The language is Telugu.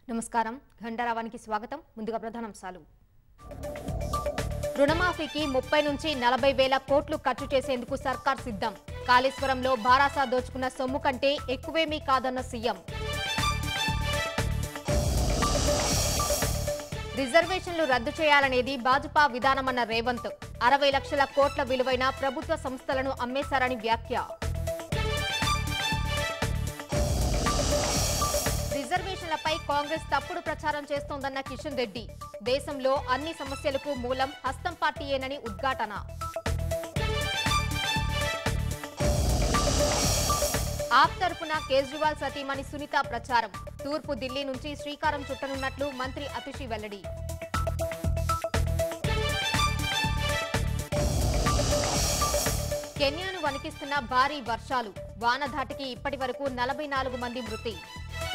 నమస్కారం ఘంటారావానికి స్వాగతం ముందుగా ప్రధానాంశాలు రుణమాఫీకి ముప్పై నుంచి నలభై వేల కోట్లు ఖర్చు చేసేందుకు సర్కార్ సిద్ధం కాళేశ్వరంలో భారాసా దోచుకున్న సొమ్ము కంటే ఎక్కువేమీ కాదన్న సీఎం రిజర్వేషన్లు రద్దు చేయాలనేది భాజపా విధానమన్న రేవంత్ అరవై లక్షల కోట్ల విలువైన ప్రభుత్వ సంస్థలను అమ్మేశారని వ్యాఖ్య రిజర్వేషన్లపై కాంగ్రెస్ తప్పుడు ప్రచారం చేస్తోందన్న కిషన్ రెడ్డి దేశంలో అన్ని సమస్యలకు మూలం హస్తం పార్టీయేనని ఉద్ఘాటన ఆప్ తరపున కేజ్రీవాల్ సతీమణి సునీత ప్రచారం తూర్పు ఢిల్లీ నుంచి శ్రీకారం చుట్టనున్నట్లు మంత్రి అతిషి వెల్లడి కెన్యాను వణికిస్తున్న భారీ వర్షాలు వానధాటికి ఇప్పటి వరకు నలభై నాలుగు మంది మృతి